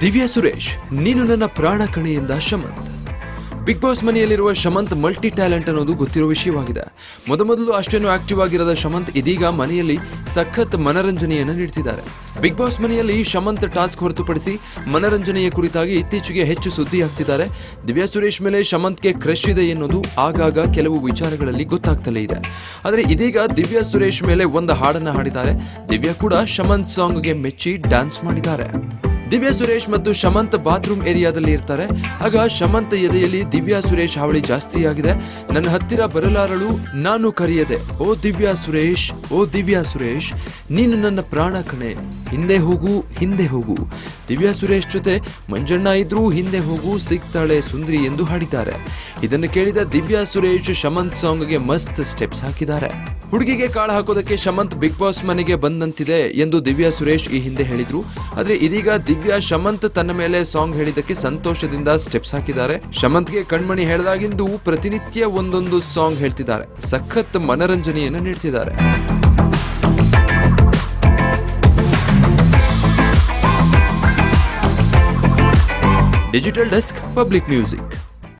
ದಿವ್ಯಾ ಸುರೇಶ್ ನೀನು ನನ್ನ ಪ್ರಾಣ ಕಣೆಯಿಂದ ಶಮಂತ್ ಬಿಗ್ ಬಾಸ್ ಮನೆಯಲ್ಲಿರುವ ಶಮಂತ್ ಮಲ್ಟಿ ಟ್ಯಾಲೆಂಟ್ ಅನ್ನೋದು ಗೊತ್ತಿರೋ ವಿಷಯವಾಗಿದೆ ಮೊದಮೊದಲು ಅಷ್ಟೇನು ಆಕ್ಟಿವ್ ಆಗಿರದ ಶಮಂತ್ ಇದೀಗ ಮನೆಯಲ್ಲಿ ಸಖತ್ ಮನರಂಜನೆಯನ್ನು ನೀಡ್ತಿದ್ದಾರೆ ಬಿಗ್ ಬಾಸ್ ಮನೆಯಲ್ಲಿ ಶಮಂತ್ ಟಾಸ್ಕ್ ಹೊರತುಪಡಿಸಿ ಮನರಂಜನೆಯ ಕುರಿತಾಗಿ ಇತ್ತೀಚೆಗೆ ಹೆಚ್ಚು ಸುದ್ದಿ ಆಗ್ತಿದ್ದಾರೆ ದಿವ್ಯಾ ಸುರೇಶ್ ಮೇಲೆ ಶಮಂತ್ಗೆ ಕ್ರಶ್ ಇದೆ ಎನ್ನುವುದು ಆಗಾಗ ಕೆಲವು ವಿಚಾರಗಳಲ್ಲಿ ಗೊತ್ತಾಗ್ತಲೇ ಇದೆ ಆದರೆ ಇದೀಗ ದಿವ್ಯಾ ಸುರೇಶ್ ಮೇಲೆ ಒಂದು ಹಾಡನ್ನ ಹಾಡಿದ್ದಾರೆ ದಿವ್ಯಾ ಕೂಡ ಶಮಂತ್ ಸಾಂಗ್ಗೆ ಮೆಚ್ಚಿ ಡ್ಯಾನ್ಸ್ ಮಾಡಿದ್ದಾರೆ ದಿವ್ಯಾ ಸುರೇಶ್ ಮತ್ತು ಶಮಂತ್ ಬಾತ್ರೂಮ್ ಏರಿಯಾದಲ್ಲಿ ಇರ್ತಾರೆ ಆಗ ಶಮಂತ್ ಎದೆಯಲ್ಲಿ ದಿವ್ಯಾ ಸುರೇಶ್ ಹಾವಳಿ ಜಾಸ್ತಿ ಆಗಿದೆ ನನ್ನ ಹತ್ತಿರ ಬರಲಾರಳು ನಾನು ಕರೆಯದೆ ಓ ದಿವ್ಯಾ ಸುರೇಶ್ ಓ ದಿವ್ಯಾ ಸುರೇಶ್ ನೀನು ನನ್ನ ಪ್ರಾಣ ಕಣೆ ಹಿಂದೆ ಹೋಗು ಹಿಂದೆ ಹೋಗು ದಿವ್ಯಾ ಸುರೇಶ್ ಜೊತೆ ಮಂಜಣ್ಣ ಇದ್ರೂ ಹಿಂದೆ ಹೋಗು ಸಿಗ್ತಾಳೆ ಸುಂದ್ರಿ ಎಂದು ಹಾಡಿದ್ದಾರೆ ಇದನ್ನು ಕೇಳಿದ ದಿವ್ಯಾ ಸುರೇಶ್ ಶಮಂತ್ ಸಾಂಗ್ಗೆ ಮಸ್ತ್ ಸ್ಟೆಪ್ಸ್ ಹಾಕಿದ್ದಾರೆ ಹುಡುಗಿಗೆ ಕಾಳು ಹಾಕೋದಕ್ಕೆ ಶಮಂತ್ ಬಿಗ್ ಬಾಸ್ ಮನೆಗೆ ಬಂದಂತಿದೆ ಎಂದು ದಿವ್ಯಾ ಸುರೇಶ್ ಈ ಹಿಂದೆ ಹೇಳಿದ್ರು ಆದ್ರೆ ಇದೀಗ ದಿವ್ಯಾ ಶಮಂತ್ ತನ್ನ ಮೇಲೆ ಸಾಂಗ್ ಹೇಳಿದ್ದಕ್ಕೆ ಸಂತೋಷದಿಂದ ಸ್ಟೆಪ್ಸ್ ಹಾಕಿದ್ದಾರೆ ಶಮಂತ್ಗೆ ಕಣ್ಮಣಿ ಹೇಳ್ದಾಗಿಂದು ಪ್ರತಿನಿತ್ಯ ಒಂದೊಂದು ಸಾಂಗ್ ಹೇಳ್ತಿದ್ದಾರೆ ಸಖತ್ ಮನರಂಜನೆಯನ್ನು ನೀಡ್ತಿದ್ದಾರೆ ಡಿಜಿಟಲ್ ಡೆಸ್ಕ್ ಪಬ್ಲಿಕ್ ಮ್ಯೂಸಿಕ್